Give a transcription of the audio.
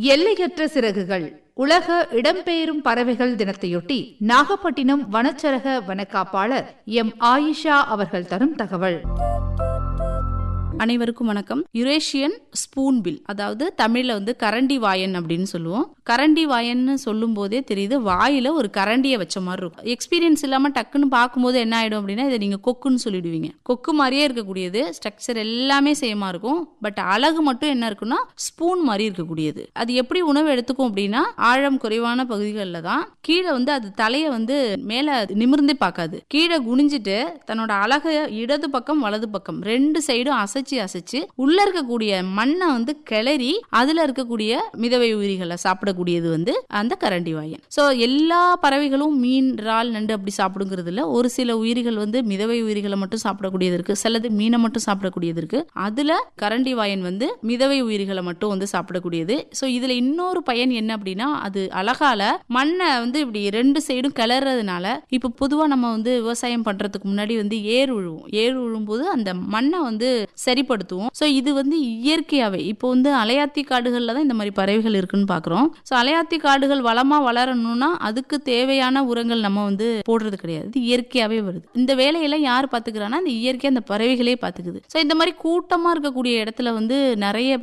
எல்லையற்ற சிறகுகள் உலக இடம்பெயரும் பறவைகள் தினத்தையொட்டி நாகப்பட்டினம் வனச்சரக வனக்காப்பாளர் எம் ஆயிஷா அவர்கள் தரும் தகவல் அனைவருக்கும் வணக்கம் யுரேஷியன் ஸ்பூன் பில் அதாவது தமிழ்ல வந்து கரண்டி வாயன் அப்படின்னு சொல்லுவோம் கரண்டி வாயன்னு சொல்லும் போதே தெரியுது வாயில ஒரு கரண்டியை வச்ச மாதிரி இருக்கும் எக்ஸ்பீரியன்ஸ் இல்லாம டக்குன்னு பார்க்கும்போது என்ன ஆயிடும் அப்படின்னா இதை நீங்க கொக்குன்னு சொல்லிடுவீங்க கொக்கு மாதிரியே இருக்கக்கூடியது ஸ்ட்ரக்சர் எல்லாமே சேமா இருக்கும் பட் அழகு மட்டும் என்ன இருக்குன்னா ஸ்பூன் மாதிரி இருக்கக்கூடியது அது எப்படி உணவு எடுத்துக்கும் அப்படின்னா ஆழம் குறைவான பகுதிகளில் தான் கீழே வந்து அது தலையை வந்து மேல நிமிர்ந்தே பார்க்காது கீழே குனிஞ்சிட்டு தன்னோட அழகை இடது பக்கம் வலது பக்கம் ரெண்டு சைடும் அசைச்சு அசைச்சு உள்ள இருக்கக்கூடிய மண்ணை வந்து கிளறி அதுல இருக்கக்கூடிய மிதவை உயிரிகளை சாப்பிடக்கூடியது வந்து அந்த கரண்டி வாயன் சோ எல்லா பறவைகளும் மீன் இறால் நண்டு அப்படி சாப்பிடுங்கிறது இல்ல ஒரு சில உயிரிகள் வந்து மிதவை உயிரிகளை மட்டும் சாப்பிடக்கூடியது இருக்கு சிலது மீனை மட்டும் சாப்பிடக்கூடியது இருக்கு அதுல கரண்டி வாயன் வந்து மிதவை உயிரிகளை மட்டும் வந்து சாப்பிடக்கூடியது சோ இதுல இன்னொரு பயன் என்ன அப்படின்னா அது அழகால மண்ணை வந்து இப்படி ரெண்டு சைடும் கிளறதுனால இப்ப பொதுவா நம்ம வந்து விவசாயம் பண்றதுக்கு முன்னாடி வந்து ஏர் உழுவோம் ஏர் உழும்போது அந்த மண்ணை வந்து சரிப்படுத்துவோம் ஸோ இது வந்து இயற்கையாவே இப்போ வந்து அலையாத்தி காடுகளில் தான் இந்த மாதிரி பறவைகள் இருக்குன்னு பார்க்குறோம் ஸோ அலையாத்தி காடுகள் வளமாக வளரணும்னா அதுக்கு தேவையான உரங்கள் நம்ம வந்து போடுறது கிடையாது இது இயற்கையாகவே வருது இந்த வேலையெல்லாம் யார் பார்த்துக்கிறான்னா இந்த இயற்கை அந்த பறவைகளே பார்த்துக்குது ஸோ இந்த மாதிரி கூட்டமாக இருக்கக்கூடிய இடத்துல வந்து நிறைய